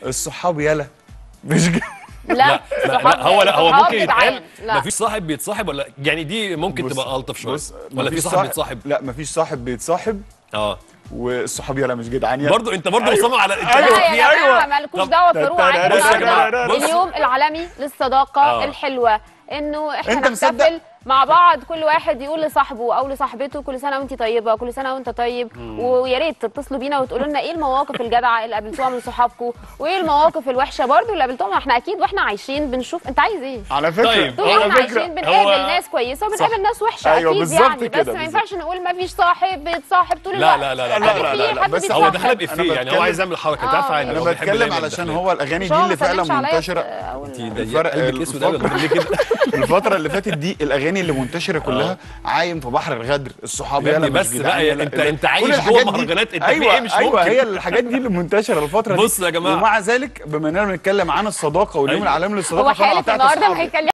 الصحاب يلا مش ج- لا لا لا, لا هو لا هو صحاب ممكن يتقال جدعان. لا مفيش صاحب بيتصاحب ولا يعني دي ممكن بص- تبقى الطف شويه بص ولا في مفيش صاحب بيتصاحب لا مفيش صاحب بيتصاحب اه والصحاب يلا مش جدعان يلا برضه انت برضه مصمم على انت أيوة. لا في- يا أيوة. جماعه مالكوش طب- دعوه بفاروق عادي بص يا جماعة، النهارده بص. اليوم العالمي للصداقه آه. الحلوه انه احنا أنت مصدق؟ نحتفل مع بعض كل واحد يقول لصاحبه او لصاحبته كل سنه وانت طيبه كل سنه وانت طيب ويا ريت تتصلوا بينا وتقولوا لنا ايه المواقف الجدعه اللي قابلتوها من صحابكم وايه المواقف الوحشه برضو اللي قابلتوها احنا اكيد واحنا عايشين بنشوف انت عايز ايه على فكره طيب. طول على ما احنا فكره عايشين بنقابل هو- ناس كويسه صح. وبنقابل ناس وحشه أيوة، اكيد بالظبط يعني كده، بس ما بالظبط. ينفعش نقول ما فيش صاحب بيتصاحب طول لا الوقت لا لا لا، أكيد لا، في لا، لا، حد بس هو بيتصاحب. دخلها بإفيه أنا يعني هو بتكلم- عايز يعمل الحركه انت آه. عارفه يعني انا هو بيحب بتكلم دايماً علشان الدخلات. هو الاغاني مش دي هو اللي ما فعلا سلمش عليا منتشره أول- انت ده الفرق- قلبك اسود قوي الفرق- ليه كده الفتره اللي فاتت دي الاغاني اللي منتشره كلها عايم في بحر الغدر الصحاب يا يلا ابني مش بس جدعان بقى يلا. انت- انت عايش كل جوه الحاجات دي- مهرجانات، انت في ايوه ايه مش ايوه ممكن. هي الحاجات دي اللي منتشره الفتره دي بصوا يا جماعة. ومع ذلك بما اننا بنتكلم عن الصداقه واليوم أيوة. العالمي للصداقه هو فأنا حالف قطعت النهارده أصحابي. هيكلم